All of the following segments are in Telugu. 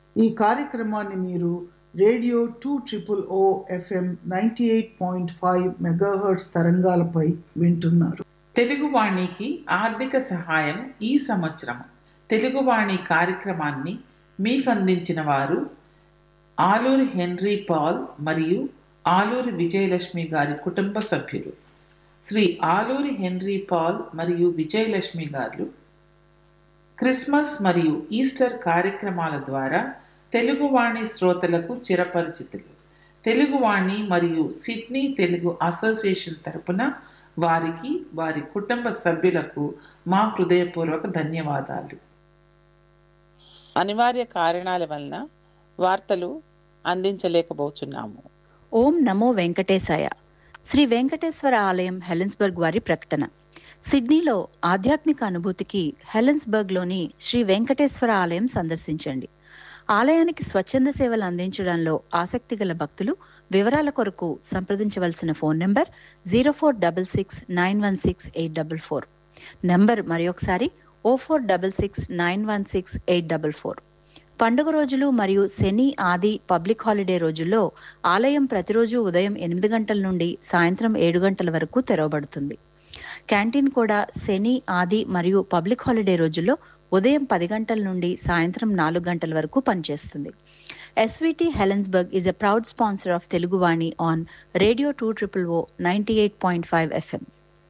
ఈ కార్యక్రమాన్ని మీరు radio two triple O FM ninety eight point five megahertz తరంగాలపై వింటున్నారు తెలుగువాణికి ఆర్థిక సహాయం ఈ సంవత్సరం తెలుగువాణి కార్యక్రమాన్ని మీకు అందించిన వారు ఆలూరి హెన్రీ పాల్ మరియు ఆలూరి విజయలక్ష్మి గారి కుటుంబ సభ్యులు శ్రీ ఆలూరి హెన్రీ పాల్ మరియు విజయలక్ష్మి గారు క్రిస్మస్ మరియు ఈస్టర్ కార్యక్రమాల ద్వారా తెలుగువాణి శ్రోతలకు చిరపరిచితులు తెలుగువాణి మరియు సిడ్నీ తెలుగు అసోసియేషన్ తరపున వారికి వారి కుటుంబ సభ్యులకు మా హృదయపూర్వక ధన్యవాదాలు అనివార్య కారణాల వలన వార్తలు అందించలేకపోతున్నాము ఓం నమో వెంకటేశాయ శ్రీ వెంకటేశ్వర ఆలయం హెలెన్స్బర్గ్ వారి ప్రకటన సిడ్నీలో ఆధ్యాత్మిక అనుభూతికి హెలెన్స్బర్గ్లోని శ్రీ వెంకటేశ్వర ఆలయం సందర్శించండి ఆలయానికి స్వచ్ఛంద సేవలు అందించడంలో ఆసక్తి గల భక్తులు వివరాల కొరకు సంప్రదించవలసిన phone number zero four double six nine one six eight double four number మరొకసారి O four double six nine one six eight double four పండుగ రోజులు మరియు శని ఆది పబ్లిక్ హాలిడే రోజుల్లో ఆలయం ప్రతిరోజు ఉదయం ఎనిమిది గంటల నుండి సాయంత్రం ఏడు గంటల వరకు తెరవబడుతుంది క్యాంటీన్ కూడా శని ఆది మరియు పబ్లిక్ హాలిడే రోజుల్లో ఉదయం పది గంటల నుండి సాయంత్రం నాలుగు గంటల వరకు పనిచేస్తుంది SVT Helensburgh is a proud sponsor of Teluguvani on radio two triple O ninety eight point five FM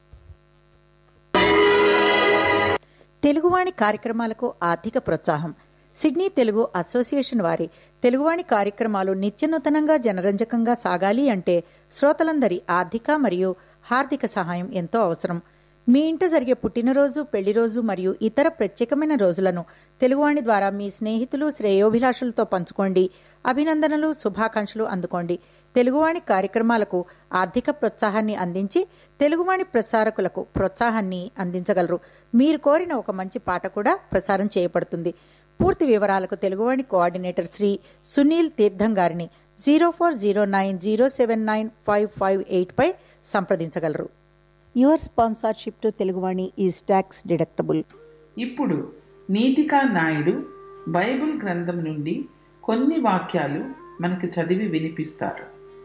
Teluguvani కార్యక్రమాలకు ఆర్థిక ప్రోత్సాహం సిడ్నీ తెలుగు అసోసియేషన్ వారి తెలుగువాణి కార్యక్రమాలు నిత్యనూతనంగా జనరంజకంగా సాగాలి అంటే శ్రోతలందరి ఆర్థిక మరియు హార్దిక సహాయం ఎంతో అవసరం మీ ఇంట జరిగే పుట్టినరోజు పెళ్లిరోజు మరియు ఇతర ప్రత్యేకమైన రోజులను తెలుగువాణి ద్వారా మీ స్నేహితులు శ్రేయోభిలాషులతో పంచుకోండి అభినందనలు శుభాకాంక్షలు అందుకోండి తెలుగువాణి కార్యక్రమాలకు ఆర్థిక ప్రోత్సాహాన్ని అందించి తెలుగువాణి ప్రసారకులకు ప్రోత్సాహాన్ని అందించగలరు మీరు కోరిన ఒక మంచి పాట కూడా ప్రసారం చేయబడుతుంది పూర్తి వివరాలకు తెలుగువాణి కోఆర్డినేటర్ శ్రీ సునీల్ తీర్థం గారిని zero four zero nine zero seven nine five five eight పై సంప్రదించగలరు your sponsorship to Teluguvani is tax deductible ఇప్పుడు నీతికా నాయుడు బైబిల్ గ్రంథం నుండి కొన్ని వాక్యాలు మనకి చదివి వినిపిస్తారు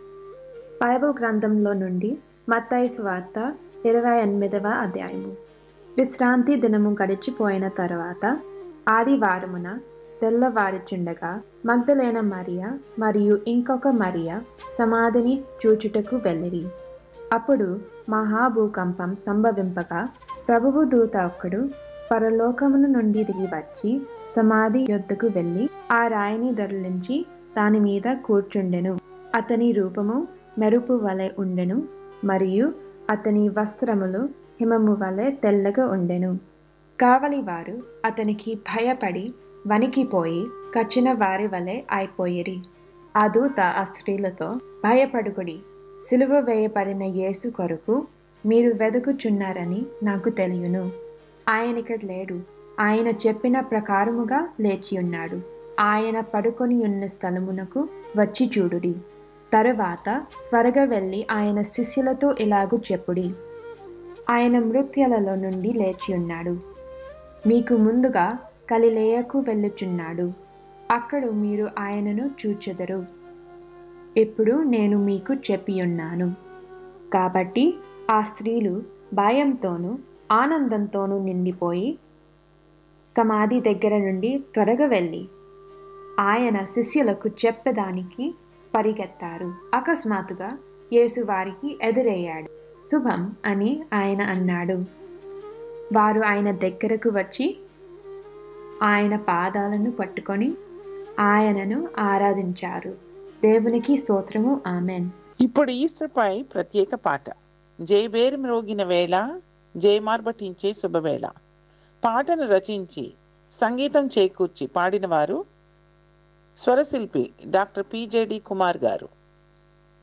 బైబిల్ గ్రంథంలో నుండి మత్తయి వార్త ఇరవై ఎనిమిదవ అధ్యాయము విశ్రాంతి దినము గడిచిపోయిన తర్వాత ఆదివారమున తెల్లవారుచుండగా మగ్ధలేన మరియ మరియు ఇంకొక మరియ సమాధిని చూచుటకు వెళ్ళిరి అప్పుడు మహాభూకంపం సంభవింపగా ప్రభువు దూత ఒక్కడు పరలోకమును నుండి దిగి వచ్చి సమాధి యొద్దకు వెళ్ళి ఆ రాయిని దొరలించి దాని మీద కూర్చుండెను అతని రూపము మెరుపు వలె ఉండెను మరియు అతని వస్త్రములు హిమము వలె తెల్లగా ఉండెను కావలివారు అతనికి భయపడి వణికిపోయి కచ్చిన వారి వలె అయిపోయిరి ఆ దూత ఆ స్త్రీలతో భయపడుకుడి సిలువ వేయబడిన యేసు కొరకు మీరు వెదుకుచున్నారని నాకు తెలియను ఆయనక లేడు ఆయన చెప్పిన ప్రకారముగా లేచి ఉన్నాడు ఆయన పడుకొని ఉన్న స్థలమునకు వచ్చి చూడుడి తరువాత త్వరగా వెళ్ళి ఆయన శిష్యులతో ఇలాగూ చెప్పుడి ఆయన మృత్యులలో నుండి లేచి ఉన్నాడు మీకు ముందుగా కలిలేయకు వెళ్ళుచున్నాడు అక్కడు మీరు ఆయనను చూచెదరు ఇప్పుడు నేను మీకు చెప్పియున్నాను కాబట్టి ఆ స్త్రీలు భయంతోనూ ఆనందంతోనూ నిండిపోయి సమాధి దగ్గర నుండి త్వరగా వెళ్ళి ఆయన శిష్యులకు చెప్పడానికి పరిగెత్తారు అకస్మాత్తుగా యేసు వారికి ఎదురయ్యాడు శుభం అని ఆయన అన్నాడు వారు ఆయన దగ్గరకు వచ్చి ఆయన పాదాలను పట్టుకొని ఆయనను ఆరాధించారు దేవునికి స్తోత్రము ఆమెన్ ఇప్పుడు ఈస్టర్ పై ప్రత్యేక పాట జయబేరి మ్రోగిన వేళ జయమార్బటించే శుభవేళ పాటను రచించి సంగీతం చేకూర్చి పాడిన వారు స్వరశిల్పి డాక్టర్ పిజేడి కుమార్ గారు